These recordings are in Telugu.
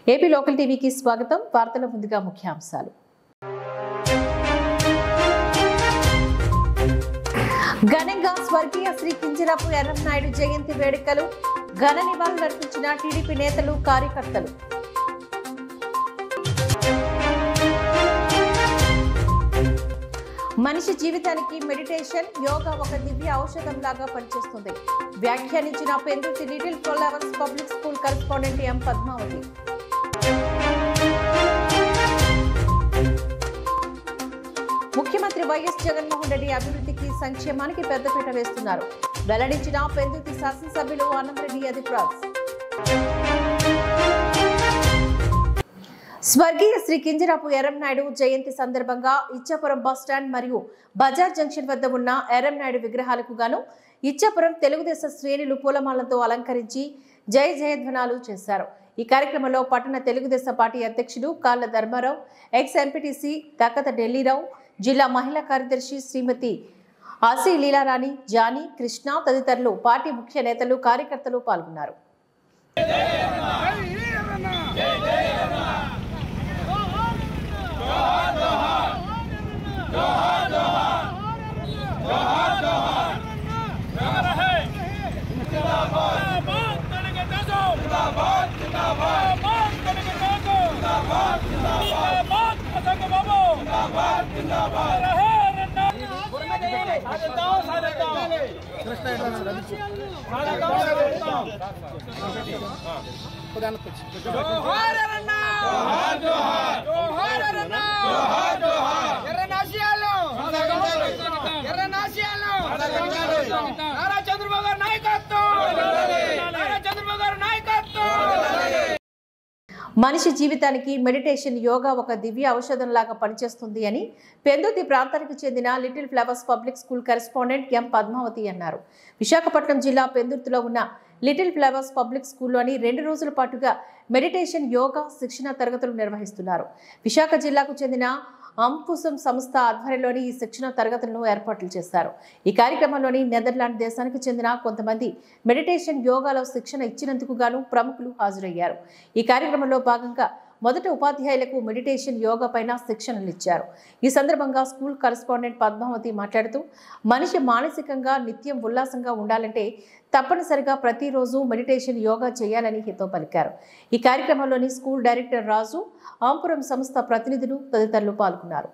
ఏపీ లోకల్ టీవీకి స్వాగతం వార్తల ముందుగా ముఖ్యాంశాలు ఘనంగా స్వర్గీయ శ్రీ కింజరాపు ఎర్రంనాయుడు జయంతి వేడుకలు ఘన నివాళులర్పించిన టీడీపీ నేతలు కార్యకర్తలు మనిషి జీవితానికి మెడిటేషన్ యోగా ఒక దివ్య ఔషధం లాగా పనిచేస్తుంది వ్యాఖ్యానించిన Pendurthi little flowers public school correspondent M Padmavathi ముఖ్యమంత్రి వైఎస్ జగన్మోహన్ రెడ్డి అభివృద్ధికి సంక్షేమానికి పెద్దపీట వేస్తున్నారు వెల్లడించిన పెందుర్తి శాసనసభ్యులు అన్నంరెడ్డి అధిప్రాజ్ స్వర్గీయ శ్రీ కింజరాపు ఎర్రంనాయుడు జయంతి సందర్భంగా ఇచ్చాపురం బస్టాండ్ మరియు బజార్ జంక్షన్ వద్ద ఉన్న ఎర్రంనాయుడు విగ్రహాలకు గాను ఇచ్చాపురం తెలుగుదేశం శ్రేణులు పూలమాలతో అలంకరించి జయ జయధ్వనాలు చేశారు ఈ కార్యక్రమంలో పట్టణ తెలుగుదేశం పార్టీ అధ్యక్షుడు కాళ్ళ ధర్మారావు ఎక్స్ ఎంపీటీసీ దక్కత ఢిల్లీరావు జిల్లా మహిళా కార్యదర్శి శ్రీమతి ఆసి లీలారాణి జానీ కృష్ణ తదితరులు పార్టీ ముఖ్య నేతలు కార్యకర్తలు పాల్గొన్నారు నారా చంద్రబాబు గారి నాయకత్వం నారా చంద్రబాబు గారి నాయకత్వం మనిషి జీవితానికి మెడిటేషన్ యోగా ఒక దివ్య ఔషధం లాగా పనిచేస్తుంది అని పెందుతి ప్రాంతానికి చెందిన little flowers public school correspondent M Padmavathi అన్నారు విశాఖపట్నం జిల్లా పెందుర్తిలో ఉన్న లిటిల్ ఫ్లవర్స్ పబ్లిక్ స్కూల్లోని రెండు రోజుల పాటుగా మెడిటేషన్ యోగా శిక్షణ తరగతులు నిర్వహిస్తున్నారు విశాఖ జిల్లాకు చెందిన అంకుశం సంస్థ ఆధ్వర్యంలోని ఈ శిక్షణ తరగతులను ఏర్పాట్లు చేశారు ఈ కార్యక్రమంలోని నెదర్లాండ్ దేశానికి చెందిన కొంతమంది మెడిటేషన్ యోగాలో శిక్షణ ఇచ్చినందుకు గాను ప్రముఖులు హాజరయ్యారు ఈ కార్యక్రమంలో భాగంగా మొదట ఉపాధ్యాయులకు మెడిటేషన్ యోగా పైన శిక్షణలు ఇచ్చారు ఈ సందర్భంగా స్కూల్ కరెస్పాండెంట్ పద్మావతి మాట్లాడుతూ మనిషి మానసికంగా నిత్యం ఉల్లాసంగా ఉండాలంటే తప్పనిసరిగా ప్రతిరోజు మెడిటేషన్ యోగా చేయాలని హితో పలికారు ఈ కార్యక్రమంలోని స్కూల్ డైరెక్టర్ రాజు ఆంపురం సంస్థ ప్రతినిధులు తదితరులు పాల్గొన్నారు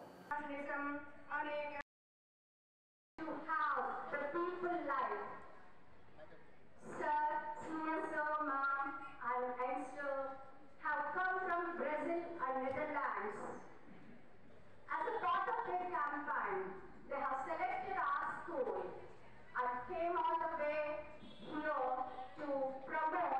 to how the people life. Sir, senior sir, ma'am, and youngster have come from Brazil and Netherlands. As a part of their campaign, they have selected our school and came all the way here to promote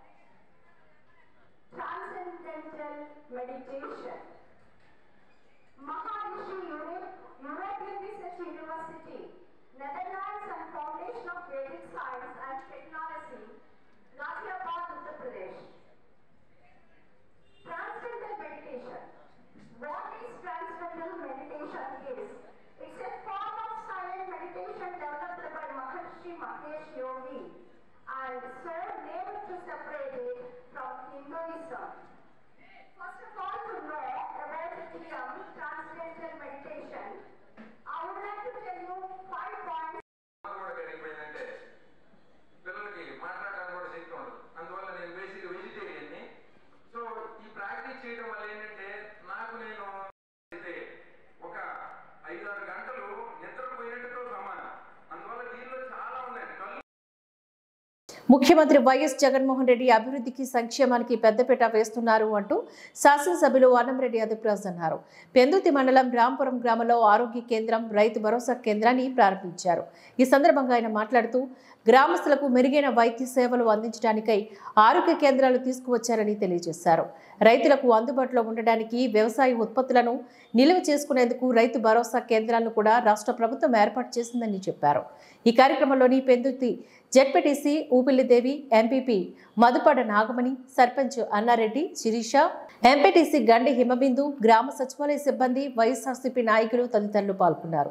transcendental meditation. Maharishi Europe, European Research University, Netherlands and Foundation of Vedic Science and Technology, Ghaziabad, Uttar Pradesh. Transcendental meditation. What is transcendental meditation is? It's a form of silent meditation developed by Maharishi Mahesh Yogi and so named to separate it from Hinduism. First of all, to know about the term transcendental meditation, I would like to tell you five points. కూడా పెరిగిపోయిందంటే పిల్లలకి మాట్లాడడానికి కూడా శక్తి ఉండదు అందువల్ల నేను బేసిక్ వెజిటేరియన్ని సో ఈ ప్రాక్టీస్ చేయడం వల్ల ఏంటంటే నాకు నేను అయితే ఒక ఐదు ఆరు గంటలు నిద్రపోయినట్టుతో సమానం అందువల్ల దీనిలో చాలా ఉన్నాయి కళ్ళు ముఖ్యమంత్రి వైఎస్ జగన్మోహన్ రెడ్డి అభివృద్ధికి సంక్షేమానికి పెద్దపీట వేస్తున్నారు అంటూ శాసనసభ్యులు అన్నంరెడ్డి అధిప్రాజ్ అన్నారు పెందుతి మండలం రాంపురం గ్రామంలో ఆరోగ్య కేంద్రం రైతు భరోసా కేంద్రాన్ని ప్రారంభించారు ఈ సందర్భంగా ఆయన మాట్లాడుతూ గ్రామస్తులకు మెరుగైన వైద్య సేవలు అందించడానికై ఆరోగ్య కేంద్రాలు తీసుకువచ్చారని తెలియజేశారు రైతులకు అందుబాటులో ఉండడానికి వ్యవసాయ ఉత్పత్తులను నిల్వ చేసుకునేందుకు రైతు భరోసా కేంద్రాలను కూడా రాష్ట్ర ప్రభుత్వం ఏర్పాటు చేసిందని చెప్పారు ఈ కార్యక్రమంలోని Pendurthi ZPTC Oopillidevi MPP Madhupada Nagamani sarpanch Annareddy Sirisha MPTC Gandi Himabindu గ్రామ సచివాలయ సిబ్బంది వైఎస్ఆర్సీపీ నాయకులు తదితరులు పాల్గొన్నారు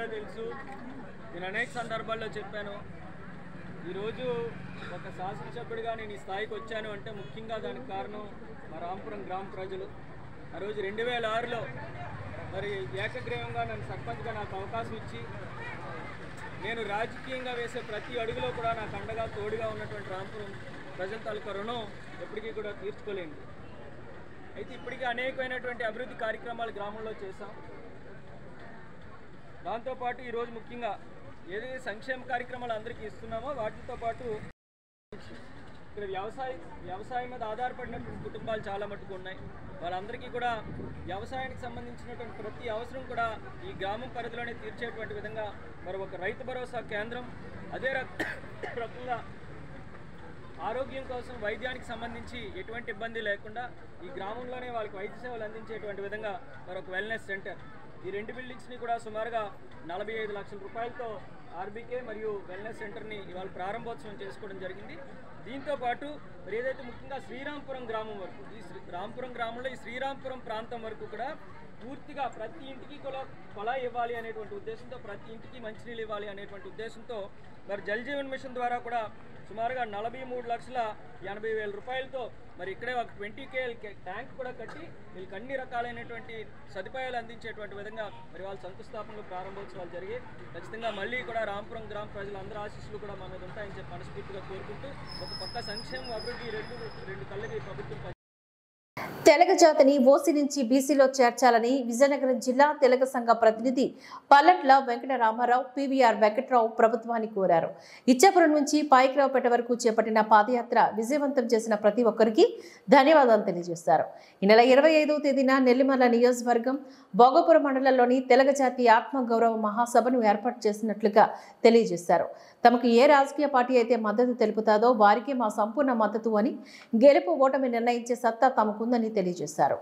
కూడా తెలుసు నేను అనేక సందర్భాల్లో చెప్పాను ఈరోజు ఒక శాసనసభ్యుడిగా నేను ఈ స్థాయికి వచ్చాను అంటే ముఖ్యంగా దానికి కారణం మా రాంపురం గ్రామ ప్రజలు ఆ రోజు రెండు వేల ఆరులో మరి ఏకగ్రీవంగా నన్ను సర్పంచ్గా నాకు అవకాశం ఇచ్చి నేను రాజకీయంగా వేసే ప్రతి అడుగులో కూడా నాకు అండగా తోడుగా ఉన్నటువంటి రాంపురం ప్రజల తాలూకా రుణం ఎప్పటికీ కూడా తీర్చుకోలేండి అయితే ఇప్పటికీ అనేకమైనటువంటి అభివృద్ధి కార్యక్రమాలు గ్రామంలో చేశాం దాంతోపాటు ఈరోజు ముఖ్యంగా ఏదైతే సంక్షేమ కార్యక్రమాలు అందరికీ ఇస్తున్నామో వాటితో పాటు ఇక్కడ వ్యవసాయ వ్యవసాయం మీద ఆధారపడినటువంటి కుటుంబాలు చాలా మటుకు ఉన్నాయి వాళ్ళందరికీ కూడా వ్యవసాయానికి సంబంధించినటువంటి ప్రతి అవసరం కూడా ఈ గ్రామం పరిధిలోనే తీర్చేటువంటి విధంగా మరి ఒక రైతు భరోసా కేంద్రం అదే రక రకంగా ఆరోగ్యం కోసం వైద్యానికి సంబంధించి ఎటువంటి ఇబ్బంది లేకుండా ఈ గ్రామంలోనే వాళ్ళకి వైద్య సేవలు అందించేటువంటి విధంగా మరొక వెల్నెస్ సెంటర్ ఈ రెండు బిల్డింగ్స్ని కూడా సుమారుగా నలభై ఐదు లక్షల రూపాయలతో ఆర్బీకే మరియు వెల్నెస్ సెంటర్ని ఇవాళ ప్రారంభోత్సవం చేసుకోవడం జరిగింది దీంతో పాటు మరి ఏదైతే ముఖ్యంగా శ్రీరాంపురం గ్రామం వరకు ఈ శ్రీ రాంపురం గ్రామంలో ఈ శ్రీరాంపురం ప్రాంతం వరకు కూడా పూర్తిగా ప్రతి ఇంటికి కూడా కొలా ఇవ్వాలి అనేటువంటి ఉద్దేశంతో ప్రతి ఇంటికి మంచినీళ్ళు ఇవ్వాలి అనేటువంటి ఉద్దేశంతో మరి జల్ జీవన్ మిషన్ ద్వారా కూడా సుమారుగా నలభై మూడు లక్షల ఎనభై వేల రూపాయలతో మరి ఇక్కడే ఒక ట్వంటీ కేఎల్ ట్యాంక్ కూడా కట్టి వీళ్ళకి అన్ని రకాలైనటువంటి సదుపాయాలు అందించేటువంటి విధంగా మరి వాళ్ళ శంకుస్థాపనలు ప్రారంభోత్సవాలు జరిగాయి ఖచ్చితంగా మళ్ళీ కూడా రాంపురం గ్రామ ప్రజలందరూ ఆశీస్సులు కూడా మన మీద ఉంటాయని చెప్పి మనస్ఫూర్తిగా కోరుకుంటూ ఒక పక్క సంక్షేమం అభివృద్ధి ఈ రెండు రెండు కళ్ళకి ఈ ప్రభుత్వం తెలగ జాతిని ఓసీ నుంచి బీసీలో చేర్చాలని విజయనగరం జిల్లా తెలగ సంఘ ప్రతినిధి పల్లట్ల వెంకట రామారావు పీవీఆర్ వెంకట్రావు ప్రభుత్వాన్ని కోరారు ఇచ్చాపురం నుంచి పాయికరావుపేట వరకు చేపట్టిన పాదయాత్ర విజయవంతం చేసిన ప్రతి ఒక్కరికి ధన్యవాదాలు తెలియజేశారు ఈ నెల ఇరవై ఐదవ తేదీన నెల్లిమర్ల నియోజకవర్గం భోగపురం మండలంలోని తెలగ జాతి ఆత్మగౌరవ మహాసభను ఏర్పాటు చేసినట్లుగా తెలియజేశారు తమకు ఏ రాజకీయ పార్టీ అయితే మద్దతు తెలుపుతాదో వారికే మా సంపూర్ణ మద్దతు అని గెలుపు ఓటమి నిర్ణయించే సత్తా తమకుందని తెలియజేశారు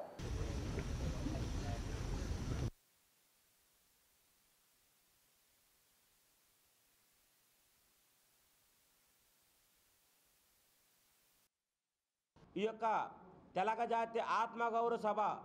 ఈ యొక్క తెలగ జాతి ఆత్మగౌరవ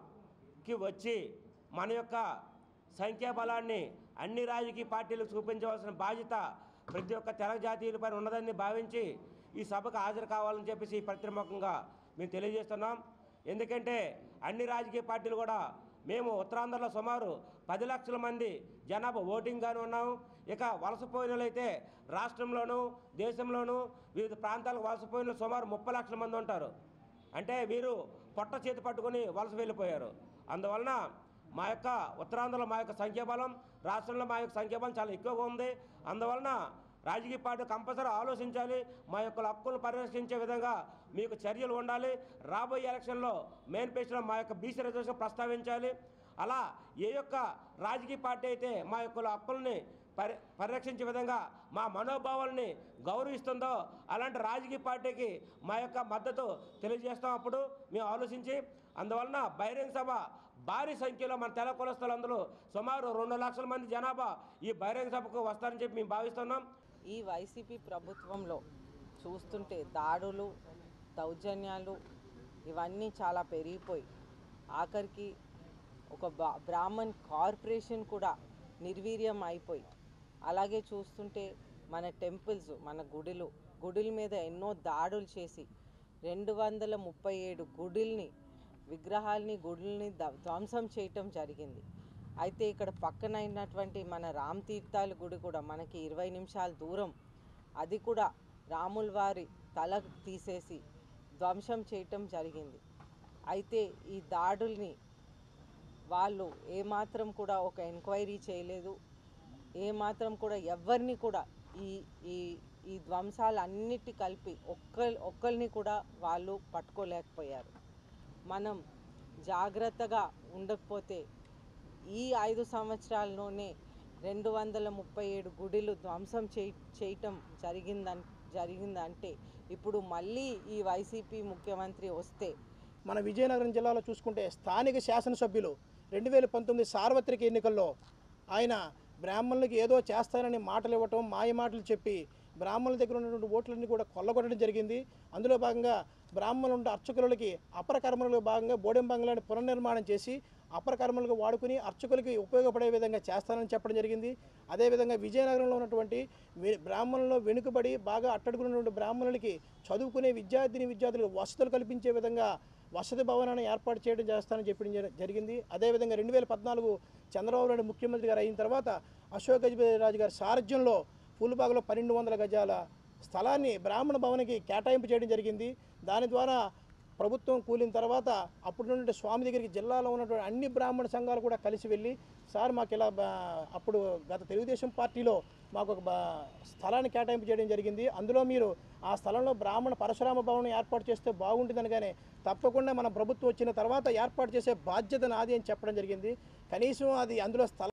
సభకి వచ్చి మన యొక్క సంఖ్యాబలాన్ని అన్ని రాజకీయ పార్టీలకు చూపించవలసిన బాధ్యత ప్రతి ఒక్క తెలగ జాతీయులపై ఉన్నదని భావించి ఈ సభకు హాజరు కావాలని చెప్పేసి పత్రిముఖంగా మేము తెలియజేస్తున్నాం ఎందుకంటే అన్ని రాజకీయ పార్టీలు కూడా మేము ఉత్తరాంధ్రలో సుమారు పది లక్షల మంది జనాభా ఓటింగ్గానే ఉన్నాం ఇక వలసపోయిన అయితే రాష్ట్రంలోనూ దేశంలోనూ వివిధ ప్రాంతాలకు వలసపోయిన సుమారు ముప్పై లక్షల మంది ఉంటారు అంటే వీరు పొట్ట చేతి పట్టుకొని వలస వెళ్ళిపోయారు అందువలన మా యొక్క ఉత్తరాంధ్రలో మా యొక్క సంఖ్యాబలం రాష్ట్రంలో మా యొక్క సంఖ్యాబలం చాలా ఎక్కువగా ఉంది అందువలన రాజకీయ పార్టీ కంపల్సరీ ఆలోచించాలి మా యొక్క హక్కులను పరిరక్షించే విధంగా మీకు చర్యలు ఉండాలి రాబోయే ఎలక్షన్లో మేనిఫెస్టోలో మా యొక్క బీసీ రిజర్వేషన్ ప్రస్తావించాలి అలా ఏ యొక్క రాజకీయ పార్టీ అయితే మా యొక్క హక్కుల్ని పరి పరిరక్షించే విధంగా మా మనోభావాల్ని గౌరవిస్తుందో అలాంటి రాజకీయ పార్టీకి మా యొక్క మద్దతు తెలియజేస్తాం అప్పుడు మేము ఆలోచించి అందువలన బహిరంగ సభ భారీ సంఖ్యలో మన తెల కులస్తులందరూ సుమారు రెండు లక్షల మంది జనాభా ఈ బహిరంగ సభకు వస్తారని చెప్పి మేము భావిస్తున్నాం ఈ వైసీపీ ప్రభుత్వంలో చూస్తుంటే దాడులు దౌర్జన్యాలు ఇవన్నీ చాలా పెరిగిపోయి ఆఖరికి ఒక బా- బ్రాహ్మణ్ కార్పొరేషన్ కూడా నిర్వీర్యం అయిపోయి అలాగే చూస్తుంటే మన టెంపుల్స్ మన గుడులు గుడుల మీద ఎన్నో దాడులు చేసి రెండు వందల ముప్పై ఏడు గుడుల్ని విగ్రహాల్ని గుడుల్ని ద- ధ్వంసం చేయటం జరిగింది అయితే ఇక్కడ పక్కన అయినటువంటి మన రామ్ తీర్థాల గుడి కూడా మనకి ఇరవై నిమిషాల దూరం అది కూడా రాముల వారి తల తీసేసి ధ్వంసం చేయటం జరిగింది అయితే ఈ దాడుల్ని వాళ్ళు ఏమాత్రం కూడా ఒక ఎంక్వైరీ చేయలేదు ఏమాత్రం కూడా ఎవరిని కూడా ఈ ఈ ఈ ధ్వంసాలన్నిటి కలిపి ఒక్క ఒక్కరిని కూడా వాళ్ళు పట్టుకోలేకపోయారు మనం జాగ్రత్తగా ఉండకపోతే ఈ ఐదు సంవత్సరాల్లోనే రెండు వందల ముప్పై ఏడు గుడిలు ధ్వంసం చేయ చేయటం జరిగిందన్ జరిగిందంటే ఇప్పుడు మళ్ళీ ఈ వైసీపీ ముఖ్యమంత్రి వస్తే మన విజయనగరం జిల్లాలో చూసుకుంటే స్థానిక శాసనసభ్యులు రెండు వేల పంతొమ్మిది సార్వత్రిక ఎన్నికల్లో ఆయన బ్రాహ్మణులకు ఏదో చేస్తానని మాటలు ఇవ్వటం మాయ మాటలు చెప్పి బ్రాహ్మణుల దగ్గర ఉన్నటువంటి ఓట్లన్నీ కూడా కొల్లగొట్టడం జరిగింది అందులో భాగంగా బ్రాహ్మణులు ఉండే అర్చకులకి అపర కర్మలకు భాగంగా బోడెం బంగ్లాని పునర్నిర్మాణం చేసి అపరకర్మలకు వాడుకుని అర్చకులకి ఉపయోగపడే విధంగా చేస్తానని చెప్పడం జరిగింది అదేవిధంగా విజయనగరంలో ఉన్నటువంటి వె- బ్రాహ్మణుల్లో వెనుకబడి బాగా అట్టడుగున్నటువంటి బ్రాహ్మణులకి చదువుకునే విద్యార్థిని విద్యార్థులకు వసతులు కల్పించే విధంగా వసతి భవనాన్ని ఏర్పాటు చేయడం చేస్తానని చెప్పడం జరి- జరిగింది అదేవిధంగా రెండు వేల పద్నాలుగు చంద్రబాబు నాయుడు ముఖ్యమంత్రి గారు అయిన తర్వాత అశోక్ గజపతిరాజు గారి సారథ్యంలో పూలుబాగులో పన్నెండు వందల గజాల స్థలాన్ని బ్రాహ్మణ భవన్కి కేటాయింపు చేయడం జరిగింది దాని ద్వారా ప్రభుత్వం కూలిన తర్వాత అప్పుడు నుండి స్వామి దగ్గరికి జిల్లాలో ఉన్నటువంటి అన్ని బ్రాహ్మణ సంఘాలు కూడా కలిసి వెళ్ళి సార్ మాకు ఇలా బా- అప్పుడు గత తెలుగుదేశం పార్టీలో మాకు ఒక బా- స్థలాన్ని కేటాయింపు చేయడం జరిగింది అందులో మీరు ఆ స్థలంలో బ్రాహ్మణ పరశురామ భవనం ఏర్పాటు చేస్తే బాగుంటుందనగానే తప్పకుండా మన ప్రభుత్వం వచ్చిన తర్వాత ఏర్పాటు చేసే బాధ్యత నాది అని చెప్పడం జరిగింది కనీసం అది అందులో స్థలం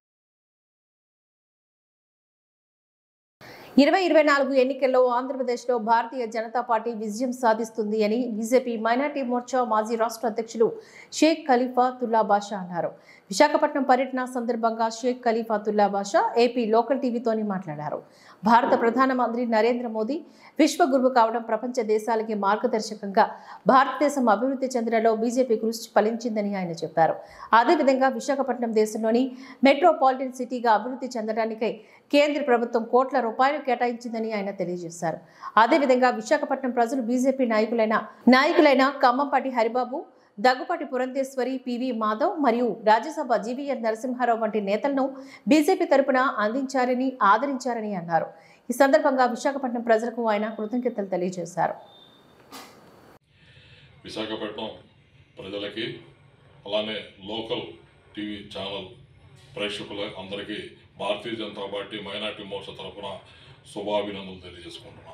ఇరవై ఇరవై నాలుగు ఎన్నికల్లో ఆంధ్రప్రదేశ్లో భారతీయ జనతా పార్టీ విజయం సాధిస్తుంది అని బీజేపీ మైనార్టీ మోర్చా మాజీ రాష్ట్ర అధ్యక్షులు షేక్ ఖలీఫా తుల్లా బాషా అన్నారు విశాఖపట్నం పర్యటన సందర్భంగా షేక్ ఖలీఫా తుల్లా బాషా ఏపీ లోకల్ టీవీతోని మాట్లాడారు భారత ప్రధానమంత్రి నరేంద్ర మోదీ విశ్వగురువు కావడం ప్రపంచ దేశాలకి మార్గదర్శకంగా భారతదేశం అభివృద్ధి చెందడంలో బీజేపీ కృషి ఫలించిందని ఆయన చెప్పారు అదేవిధంగా విశాఖపట్నం దేశంలోని మెట్రోపాలిటన్ సిటీగా అభివృద్ధి చెందడానికై కేంద్ర ప్రభుత్వం కోట్ల రూపాయలు కేటాయించిందని ఆయన తెలియజేశారు అదేవిధంగా విశాఖపట్నం ప్రజలు బీజేపీ నాయకులైన నాయకులైన కమ్మంపాటి హరిబాబు దగ్గుపాటి పురంధేశ్వరి పివి మాధవ్ మరియు రాజ్యసభ జీవీఎన్ నరసింహారావు వంటి నేతలను బీజేపీ తరపున అందించారని ఆదరించారని అన్నారు ఈ సందర్భంగా విశాఖపట్నం ప్రజలకు ఆయన కృతజ్ఞతలు తెలియజేశారు విశాఖపట్నం ప్రజలకి అలానే లోకల్ టీవీ ఛానల్ ప్రేక్షకుల అందరికీ భారతీయ జనతా పార్టీ మైనార్టీ మోర్చా తరఫున శుభాభినందనలు తెలియజేసుకుంటున్నాం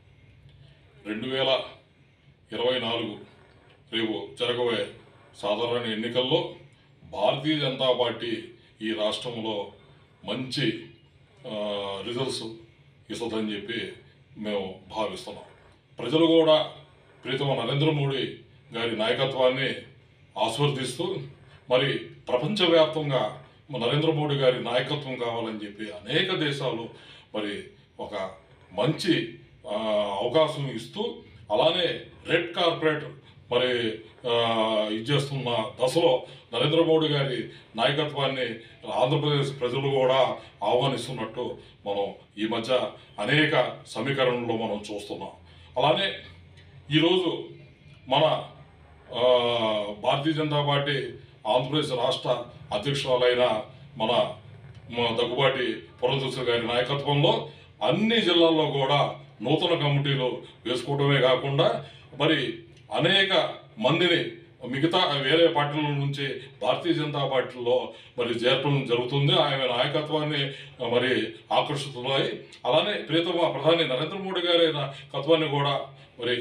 రెండు వేల ఇరవై నాలుగు రేపు జరగబోయే సాధారణ ఎన్నికల్లో భారతీయ జనతా పార్టీ ఈ రాష్ట్రంలో మంచి ఆ, రిజల్ట్స్ ఇస్తుందని చెప్పి మేము భావిస్తున్నాం ప్రజలు కూడా ప్రీతమ నరేంద్ర మోడీ గారి నాయకత్వాన్ని ఆస్వర్దిస్తూ మరి ప్రపంచవ్యాప్తంగా మన నరేంద్ర మోడీ గారి నాయకత్వం కావాలని చెప్పి అనేక దేశాలు మరి ఒక మంచి ఆ, అవకాశం ఇస్తూ అలానే రెడ్ కార్పొరేట్ మరి ఆ, ఇచ్చేస్తున్న దశలో నరేంద్ర మోడీ గారి నాయకత్వాన్ని ఆంధ్రప్రదేశ్ ప్రజలు కూడా ఆహ్వానిస్తున్నట్టు మనం ఈ మధ్య అనేక సమీకరణలో మనం చూస్తున్నాం అలానే ఈరోజు మన ఆ, భారతీయ జనతా పార్టీ ఆంధ్రప్రదేశ్ రాష్ట్ర అధ్యక్షురాలైన మన మన దగ్గుబాటి పురంధేశ్వరి గారి నాయకత్వంలో అన్ని జిల్లాల్లో కూడా నూతన కమిటీలు వేసుకోవడమే కాకుండా మరి అనేక మందిని మిగతా వేరే పార్టీల నుంచి భారతీయ జనతా పార్టీలో మరి చేరటం జరుగుతుంది ఆయన నాయకత్వాన్ని మరి ఆకర్షితున్నాయి అలానే ప్రియతమ ప్రధాని నరేంద్ర మోడీ గారి నాయకత్వాన్ని కూడా మరి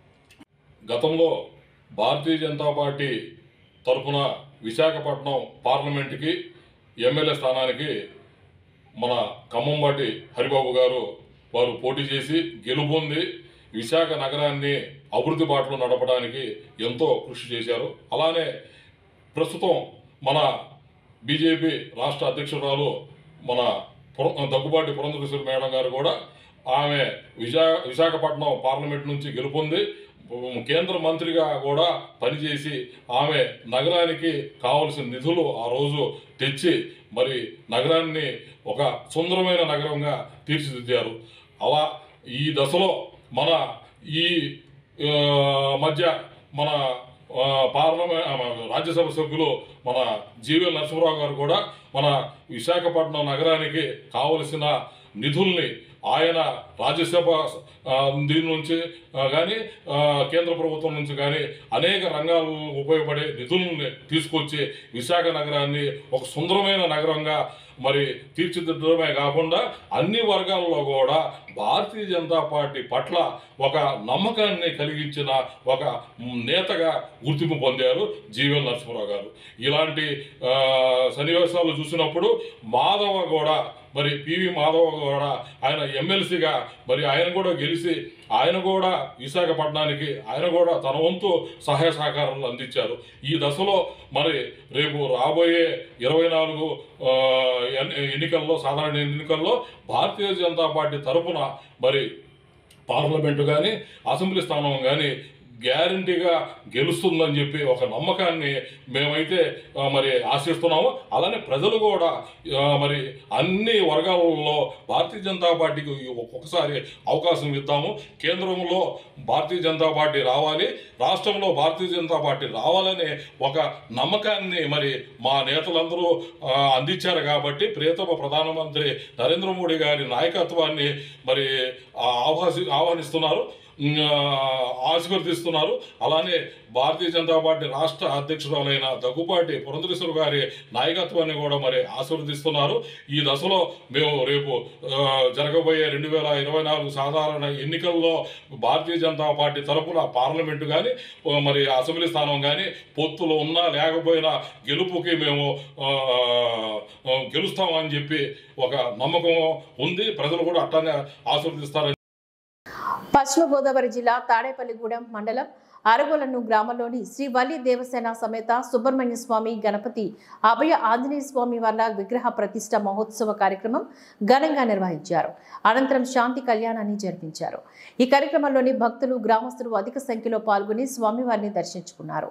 గతంలో భారతీయ జనతా పార్టీ తరఫున విశాఖపట్నం పార్లమెంటుకి ఎమ్మెల్యే స్థానానికి మన ఖమ్మంబాటి హరిబాబు గారు వారు పోటీ చేసి గెలుపొంది విశాఖ నగరాన్ని అభివృద్ధి బాటలో నడపడానికి ఎంతో కృషి చేశారు అలానే ప్రస్తుతం మన బీజేపీ రాష్ట్ర అధ్యక్షురాలు మన పుర దగ్గుబాటి పురంధరేశ్వరి మేడం గారు కూడా ఆమె విశా విశాఖపట్నం పార్లమెంట్ నుంచి గెలుపొంది ఉమ్, కేంద్ర మంత్రిగా కూడా పనిచేసి ఆమె నగరానికి కావలసిన నిధులు ఆ రోజు తెచ్చి మరి నగరాన్ని ఒక సుందరమైన నగరంగా తీర్చిదిద్దారు అలా ఈ దశలో మన ఈ ఆ, మధ్య మన ఆ, పార్లమెంట్ ఆ, మన రాజ్యసభ సభ్యులు మన జీవీఎల్ నరసింహరావు గారు కూడా మన విశాఖపట్నం నగరానికి కావలసిన నిధుల్ని ఆయన రాజ్యసభ ఆ, దీని నుంచి కానీ కేంద్ర ప్రభుత్వం నుంచి కానీ అనేక రంగాలు ఉపయోగపడే నిధుల్ని తీసుకొచ్చి విశాఖ నగరాన్ని ఒక సుందరమైన నగరంగా మరి తీర్చిదిద్దడమే కాకుండా అన్ని వర్గాల్లో కూడా భారతీయ జనతా పార్టీ పట్ల ఒక నమ్మకాన్ని కలిగించిన ఒక నేతగా గుర్తింపు పొందారు జీవన్ నరసింహరావు గారు ఇలాంటి ఆ, సన్నివేశాలు చూసినప్పుడు మాధవ కూడా మరి పివి మాధవ కూడా ఆయన ఎమ్మెల్సీగా మరి ఆయన కూడా గెలిచి ఆయన కూడా విశాఖపట్నానికి ఆయన కూడా తన వంతు సహాయ సహకారాలు అందించారు ఈ దశలో మరి రేపు రాబోయే ఇరవై నాలుగు ఆ, ఎన్- ఎన్నికల్లో సాధారణ ఎన్నికల్లో భారతీయ జనతా పార్టీ తరపున మరి పార్లమెంటు కానీ అసెంబ్లీ స్థానం కానీ గ్యారంటీగా గెలుస్తుందని చెప్పి ఒక నమ్మకాన్ని మేమైతే ఆ, మరి ఆశిస్తున్నాము అలానే ప్రజలు కూడా ఆ, మరి అన్ని వర్గాలలో భారతీయ జనతా పార్టీకి ఒక్కొక్కసారి అవకాశం ఇద్దాము కేంద్రంలో భారతీయ జనతా పార్టీ రావాలి రాష్ట్రంలో భారతీయ జనతా పార్టీ రావాలనే ఒక నమ్మకాన్ని మరి మా నేతలందరూ ఆ, అందించారు కాబట్టి ప్రియతమ ప్రధానమంత్రి నరేంద్ర మోడీ గారి నాయకత్వాన్ని మరి ఆ, ఆహ్వాసి ఆహ్వానిస్తున్నారు ఉమ్, ఆ, ఆశీర్వదిస్తున్నారు అలానే భారతీయ జనతా పార్టీ రాష్ట్ర అధ్యక్షురాలైన దగ్గుపాటి పురంధరేశ్వర గారి నాయకత్వాన్ని కూడా మరి ఆశీర్వదిస్తున్నారు ఈ దశలో మేము రేపు ఆ, జరగబోయే రెండు వేల ఇరవై నాలుగు సాధారణ ఎన్నికల్లో భారతీయ జనతా పార్టీ తరపున పార్లమెంటు కానీ మరి అసెంబ్లీ స్థానం కానీ పొత్తులు ఉన్నా లేకపోయినా గెలుపుకి మేము ఆ, ఆ, గెలుస్తామని చెప్పి ఒక నమ్మకం ఉంది ప్రజలు కూడా అట్టానే ఆశీర్వదిస్తారని పశ్చిమ గోదావరి జిల్లా తాడేపల్లిగూడెం మండలం అరగోలను గ్రామంలోని శ్రీ వల్లి దేవసేన సమేత సుబ్రహ్మణ్య స్వామి గణపతి అభయ ఆంజనేయ స్వామి వార్ల విగ్రహ ప్రతిష్ట మహోత్సవ కార్యక్రమం ఘనంగా నిర్వహించారు అనంతరం శాంతి కళ్యాణాన్ని జరిపించారు ఈ కార్యక్రమంలోని భక్తులు గ్రామస్తులు అధిక సంఖ్యలో పాల్గొని స్వామివారిని దర్శించుకున్నారు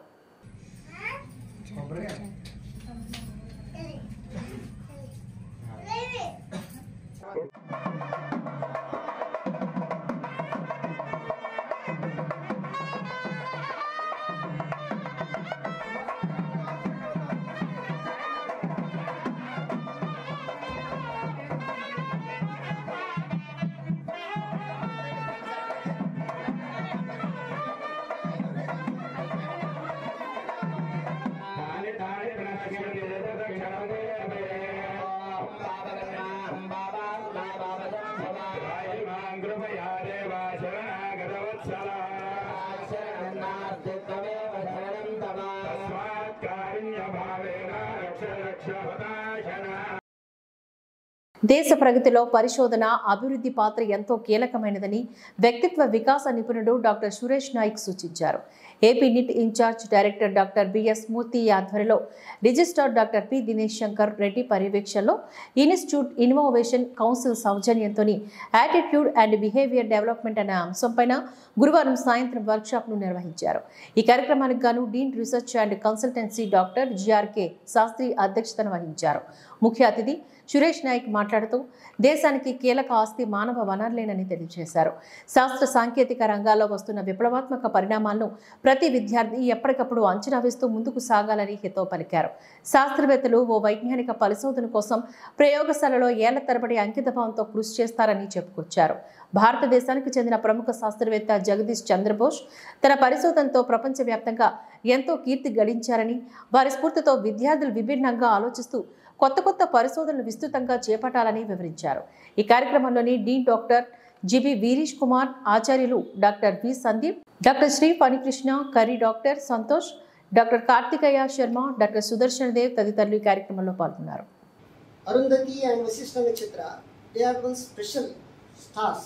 దేశ ప్రగతిలో పరిశోధన అభివృద్ధి పాత్ర ఎంతో కీలకమైనదని వ్యక్తిత్వ వికాస నిపుణుడు డాక్టర్ సురేష్ నాయక్ సూచించారు AP NIT incharge director doctor BS Murthy ఆధ్వర్యంలో registrar doctor P Dinesh Shankar Reddy పర్యవేక్షణలో ఇన్స్టిట్యూట్ ఇన్నోవేషన్ కౌన్సిల్ సౌజన్యంతో యాటిట్యూడ్ అండ్ బిహేవియర్ డెవలప్మెంట్ అనే అంశంపైన గురువారం సాయంత్రం వర్క్షాప్ను నిర్వహించారు ఈ కార్యక్రమానికి గాను dean research and consultancy doctor GRK Sastry అధ్యక్షతన వహించారు ముఖ్య అతిథి సురేష్ నాయక్ మాట్లాడుతూ దేశానికి కీలక ఆస్తి మానవ వనరులేనని తెలియజేశారు శాస్త్ర సాంకేతిక రంగాల్లో వస్తున్న విప్లవాత్మక పరిణామాలను ప్రతి విద్యార్థి ఎప్పటికప్పుడు అంచనా వేస్తూ ముందుకు సాగాలని హితవు పలికారు శాస్త్రవేత్తలు ఓ వైజ్ఞానిక పరిశోధన కోసం ప్రయోగశాలలో ఏళ్ల తరబడి అంకితభావంతో కృషి చేస్తారని చెప్పుకొచ్చారు భారతదేశానికి చెందిన ప్రముఖ శాస్త్రవేత్త జగదీష్ చంద్రబోస్ తన పరిశోధనతో ప్రపంచవ్యాప్తంగా ఎంతో కీర్తి గడించారని వారి స్ఫూర్తితో విద్యార్థులు విభిన్నంగా ఆలోచిస్తూ కొత్త కొత్త పరిశోధనలు విస్తృతంగా చేపట్టాలని వివరించారు ఈ కార్యక్రమంలోని dean doctor GB Veerish Kumar ఆచార్యులు doctor V Sandeep doctor Sri Phanikrishna Kari doctor Santosh doctor Karthikeya Sharma doctor Sudarshan Dev తదితరులు ఈ కార్యక్రమంలో పాల్గొన్నారు Arundhati and Vasishtha Nakshatra, they are one special stars.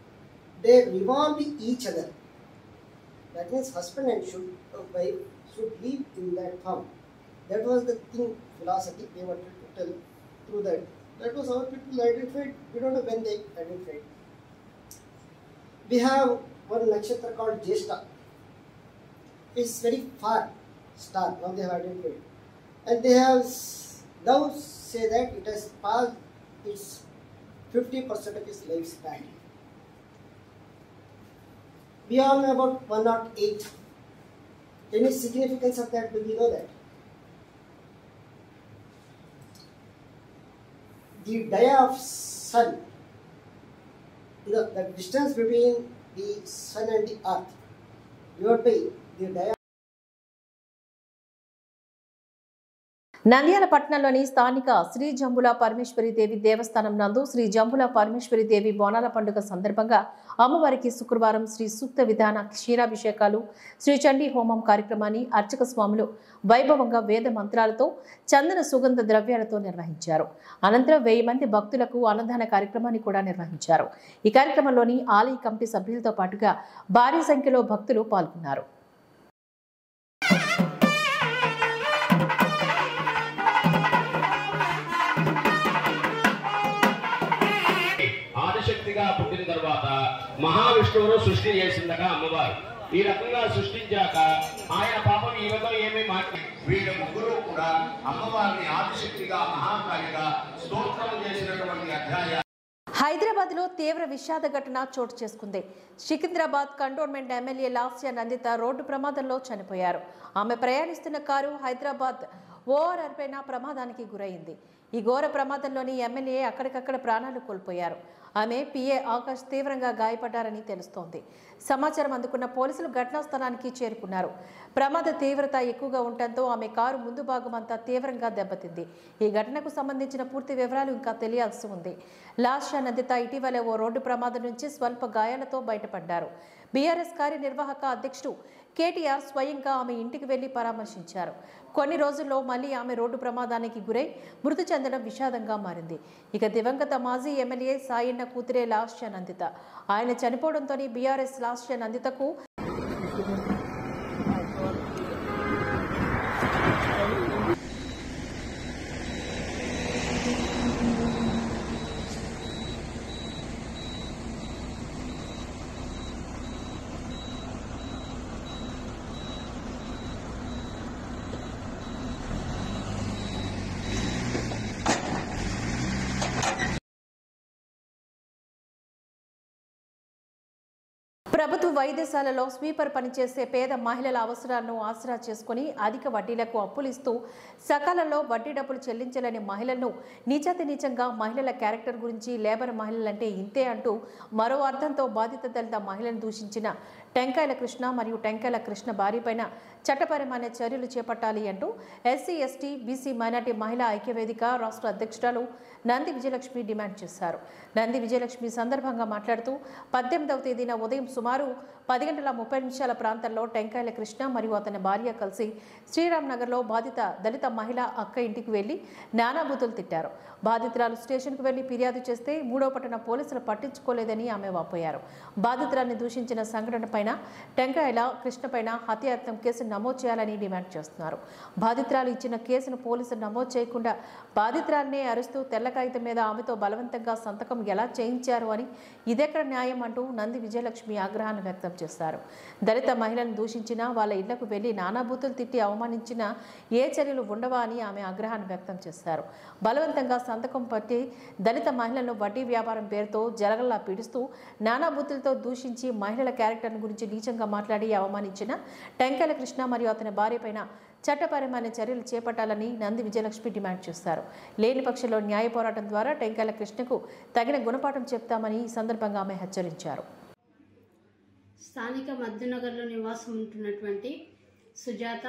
They revolve each other. That means husband and should, uh, wife should live in that form. That was the thing, philosophy they wanted to tell through that. That was our people identified. We don't know when they identified. We have one nakshatra called Jeshta. It's very far star, now they have identified. And they have s- now say that it has passed its 50% of its lifespan. We all know about 108. Any significance of that, do we know that? The dia of sun, you know, the distance between the sun and the earth, divided by the dia Nandyal పట్టణంలోని స్థానిక శ్రీ జంబుల పరమేశ్వరి దేవి దేవస్థానం నందు శ్రీ జంబుల పరమేశ్వరి దేవి బోనాల పండుగ సందర్భంగా అమ్మవారికి శుక్రవారం శ్రీ సూక్త విధాన క్షీరాభిషేకాలు శ్రీ చండీ హోమం కార్యక్రమాన్ని అర్చక స్వాములు వైభవంగా వేద మంత్రాలతో చందన సుగంధ ద్రవ్యాలతో నిర్వహించారు అనంతరం వెయ్యి మంది భక్తులకు అన్నదాన కార్యక్రమాన్ని కూడా నిర్వహించారు ఈ కార్యక్రమంలోని ఆలయ కమిటీ సభ్యులతో పాటుగా భారీ సంఖ్యలో భక్తులు పాల్గొన్నారు ఆదిశక్తిగా పుట్టిన తర్వాత మహావిష్ణువును సృష్టి చేసిందగా అమ్మవారు ఈ రకంగా సృష్టించాక ఆయన పాపం ఈమెతో ఏమీ మాట్లా వీళ్ళ ముగ్గురు కూడా అమ్మవారిని ఆదిశక్తిగా మహాకాళిగా స్తోత్రం చేసినటువంటి అధ్యాయ హైదరాబాద్ లో తీవ్ర విషాద ఘటన చోటు చేసుకుంది Secunderabad cantonment MLA Lasya Nanditha road ప్రమాదంలో చనిపోయారు ఆమె ప్రయాణిస్తున్న కారు హైదరాబాద్ ఓఆర్ఆర్ పైన ప్రమాదానికి గురైంది ఈ ఘోర ప్రమాదంలోని ఎమ్మెల్యే అక్కడికక్కడ ప్రాణాలు కోల్పోయారు ఆమె పిఏ ఆకాష్ తీవ్రంగా గాయపడ్డారని తెలుస్తోంది సమాచారం అందుకున్న పోలీసులు ఘటనా స్థలానికి చేరుకున్నారు ప్రమాద తీవ్రత ఎక్కువగా ఉండటంతో ఆమె కారు ముందు భాగం అంతా తీవ్రంగా దెబ్బతింది ఈ ఘటనకు సంబంధించిన పూర్తి వివరాలు ఇంకా తెలియాల్సి ఉంది లాషా నందిత ఇటీవల ఓ రోడ్డు ప్రమాదం నుంచి స్వల్ప గాయాలతో బయటపడ్డారు బీఆర్ఎస్ కార్యనిర్వాహక అధ్యక్షుడు కేటీఆర్ స్వయంగా ఆమె ఇంటికి వెళ్లి పరామర్శించారు కొన్ని రోజుల్లో మళ్ళీ ఆమె రోడ్డు ప్రమాదానికి గురై మృతి చెందడం విషాదంగా మారింది ఇక దివంగత మాజీ ఎమ్మెల్యే సాయన్న కూతురే లాస్య నందిత ఆయన చనిపోవడంతోనే బీఆర్ఎస్ లాస్య నందితకు ప్రభుత్వ వైద్యశాలలో స్వీపర్ పనిచేసే పేద మహిళల అవసరాలను ఆసరా చేసుకుని అధిక వడ్డీలకు అప్పులు ఇస్తూ సకాలంలో వడ్డీ డబ్బులు చెల్లించలేని మహిళలను నీచాతి నీచంగా మహిళల క్యారెక్టర్ గురించి లేబర్ మహిళలంటే ఇంతే అంటూ మరో అర్థంతో బాధిత దళిత మహిళను దూషించిన టెంకాయల కృష్ణ మరియు టెంకాయల కృష్ణ భార్యపైన చట్టపరమైన చర్యలు చేపట్టాలి అంటూ ఎస్సీ ఎస్టీ బీసీ మైనార్టీ మహిళా ఐక్యవేదిక రాష్ట్ర అధ్యక్షురాలు నంది విజయలక్ష్మి డిమాండ్ చేశారు నంది విజయలక్ష్మి సందర్భంగా మాట్లాడుతూ పద్దెనిమిదవ తేదీన ఉదయం సుమారు పది గంటల ముప్పై నిమిషాల ప్రాంతంలో టెంకాయల కృష్ణ మరియు అతని భార్య కలిసి శ్రీరామ్ నగర్లో బాధిత దళిత మహిళ అక్క ఇంటికి వెళ్లి నానాబూతులు తిట్టారు బాధితురాలు స్టేషన్కు వెళ్లి ఫిర్యాదు చేస్తే మూడో పట్టణ పోలీసులు పట్టించుకోలేదని ఆమె వాపోయారు బాధితురాల్ని దూషించిన సంఘటన పైన టెంకాయల కృష్ణపైన హత్యాయత్నం కేసు నమోదు చేయాలని డిమాండ్ చేస్తున్నారు బాధితురాలు ఇచ్చిన కేసును పోలీసులు నమోదు చేయకుండా బాధితురాల్ని అరుస్తూ తెల్ల కాగితం మీద ఆమెతో బలవంతంగా సంతకం ఎలా చేయించారు అని ఇదెక్కడ న్యాయం అంటూ నంది విజయలక్ష్మి ఆగ్రహాన్ని వ్యక్తం చేశారు దళిత మహిళలను దూషించినా వాళ్ళ ఇళ్లకు వెళ్లి నానాబూతులు తిట్టి అవమానించినా ఏ చర్యలు ఉండవా అని ఆమె ఆగ్రహాన్ని వ్యక్తం చేశారు బలవంతంగా సంతకం పట్టి దళిత మహిళలను వడ్డీ వ్యాపారం పేరుతో జలగల్లా పీడిస్తూ నానాబూతులతో దూషించి మహిళల క్యారెక్టర్ గురించి నీచంగా మాట్లాడి అవమానించిన టెంకాయల కృష్ణ మరియు అతని భార్యపైన చట్టపరమైన చర్యలు చేపట్టాలని నంది విజయలక్ష్మి డిమాండ్ చేశారు లేని పక్షంలో న్యాయ పోరాటం ద్వారా టెంకాయల కృష్ణకు తగిన గుణపాఠం చెప్తామని ఈ సందర్భంగా ఆమె హెచ్చరించారు స్థానిక మధ్యనగర్లో నివాసం ఉంటున్నటువంటి సుజాత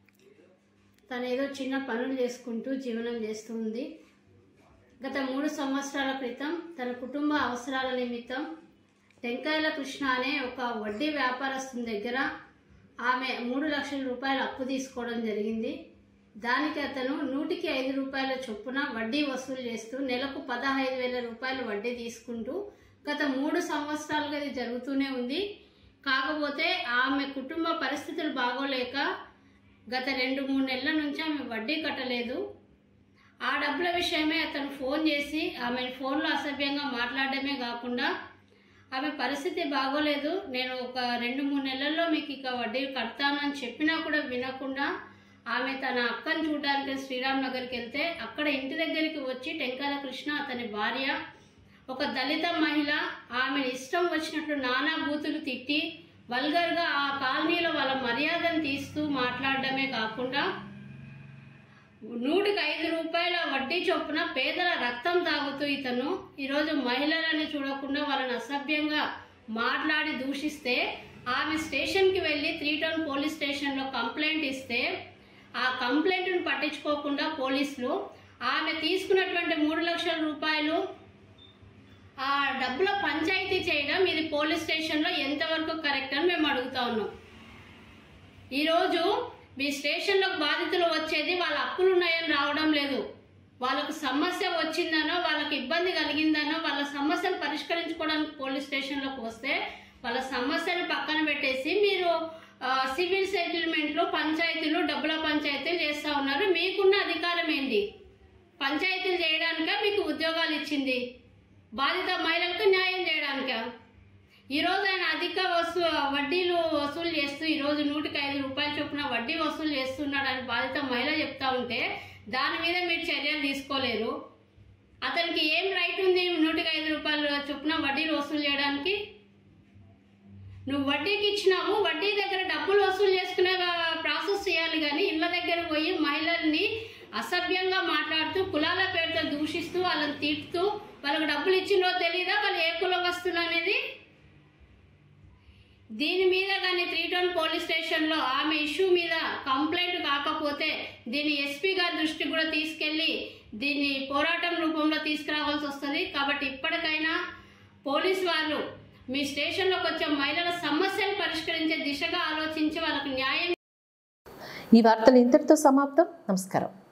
తను ఏదో చిన్న పనులు చేసుకుంటూ జీవనం చేస్తూ ఉంది గత మూడు సంవత్సరాల క్రితం తన కుటుంబ అవసరాల నిమిత్తం టెంకాయల కృష్ణ అనే ఒక వడ్డీ వ్యాపారస్తుని దగ్గర ఆమె మూడు లక్షల రూపాయలు అప్పు తీసుకోవడం జరిగింది దానికి అతను నూటికి ఐదు రూపాయల చొప్పున వడ్డీ వసూలు చేస్తూ నెలకు పదహైదు వేల రూపాయలు వడ్డీ తీసుకుంటూ గత మూడు సంవత్సరాలుగా ఇది జరుగుతూనే ఉంది కాకపోతే ఆమె కుటుంబ పరిస్థితులు బాగోలేక గత రెండు మూడు నెలల నుంచి ఆమె వడ్డీ కట్టలేదు ఆ డబ్బుల విషయమే అతను ఫోన్ చేసి ఆమె ఫోన్లో అసభ్యంగా మాట్లాడడమే కాకుండా ఆమె పరిస్థితి బాగోలేదు నేను ఒక రెండు మూడు నెలల్లో మీకు ఇక వడ్డీ కడతానని చెప్పినా కూడా వినకుండా ఆమె తన అక్కని చూడడానికి శ్రీరామ్ నగర్కి వెళ్తే అక్కడ ఇంటి దగ్గరికి వచ్చి టెంకాల కృష్ణ అతని భార్య ఒక దళిత మహిళ ఆమెను ఇష్టం వచ్చినట్లు నానా బూతులు తిట్టి వల్గర్గా ఆ కాలనీలో వాళ్ళ మర్యాదను తీస్తూ మాట్లాడడమే కాకుండా నూటికి ఐదు రూపాయల వడ్డీ చొప్పున పేదల రక్తం తాగుతూ ఇతను ఈరోజు మహిళలని చూడకుండా వాళ్ళని అసభ్యంగా మాట్లాడి దూషిస్తే ఆమె స్టేషన్కి వెళ్ళి త్రీ టౌన్ పోలీస్ స్టేషన్లో కంప్లైంట్ ఇస్తే ఆ కంప్లైంట్ను పట్టించుకోకుండా పోలీసులు ఆమె తీసుకున్నటువంటి మూడు లక్షల రూపాయలు ఆ డబ్బుల పంచాయతీ చేయడం ఇది పోలీస్ స్టేషన్లో ఎంతవరకు కరెక్ట్ అని మేము అడుగుతా ఉన్నాం ఈరోజు మీ స్టేషన్లో బాధితులు వచ్చేది వాళ్ళ అప్పులు ఉన్నాయని రావడం లేదు వాళ్ళకు సమస్య వచ్చిందనో వాళ్ళకి ఇబ్బంది కలిగిందనో వాళ్ళ సమస్యను పరిష్కరించుకోవడానికి పోలీస్ స్టేషన్లోకి వస్తే వాళ్ళ సమస్యను పక్కన పెట్టేసి మీరు ఆ, సివిల్ సెటిల్మెంట్లు పంచాయతీలు డబ్బుల పంచాయతీలు చేస్తూ ఉన్నారు మీకున్న అధికారం ఏంటి పంచాయతీలు చేయడానిక మీకు ఉద్యోగాలు ఇచ్చింది బాధిత మహిళలకు న్యాయం చేయడానిక ఈరోజు ఆయన అధిక వస్తు వడ్డీలు వసూలు చేస్తూ ఈరోజు నూటికి ఐదు రూపాయల చొప్పున వడ్డీ వసూలు చేస్తున్నాడని బాధిత మహిళ చెప్తా ఉంటే దాని మీద మీరు చర్యలు తీసుకోలేరు అతనికి ఏం రైట్ ఉంది నూటికి ఐదు రూపాయల చొప్పున వడ్డీలు వసూలు చేయడానికి నువ్వు వడ్డీకి ఇచ్చినావు వడ్డీ దగ్గర డబ్బులు వసూలు చేసుకునే ప్రాసెస్ చేయాలి కానీ ఇళ్ళ దగ్గర పోయి మహిళల్ని అసభ్యంగా మాట్లాడుతూ కులాల పేరుతో దూషిస్తూ వాళ్ళని తిడుతూ వాళ్ళకి డబ్బులు ఇచ్చిందో తెలియదా వాళ్ళు ఏ కులవస్తులు అనేది దీని మీద కానీ త్రీ టౌన్ పోలీస్ స్టేషన్లో ఆమె ఇష్యూ మీద కంప్లైంట్ కాకపోతే దీన్ని ఎస్పీ గారి దృష్టికి కూడా తీసుకెళ్ళి దీన్ని పోరాటం రూపంలో తీసుకురావాల్సి వస్తుంది కాబట్టి ఇప్పటికైనా పోలీస్ వాళ్ళు మీ స్టేషన్లోకి వచ్చే మహిళల సమస్యలు పరిష్కరించే దిశగా ఆలోచించి వాళ్ళకు న్యాయం ఈ వార్తలు ఇంతటితో సమాప్తం నమస్కారం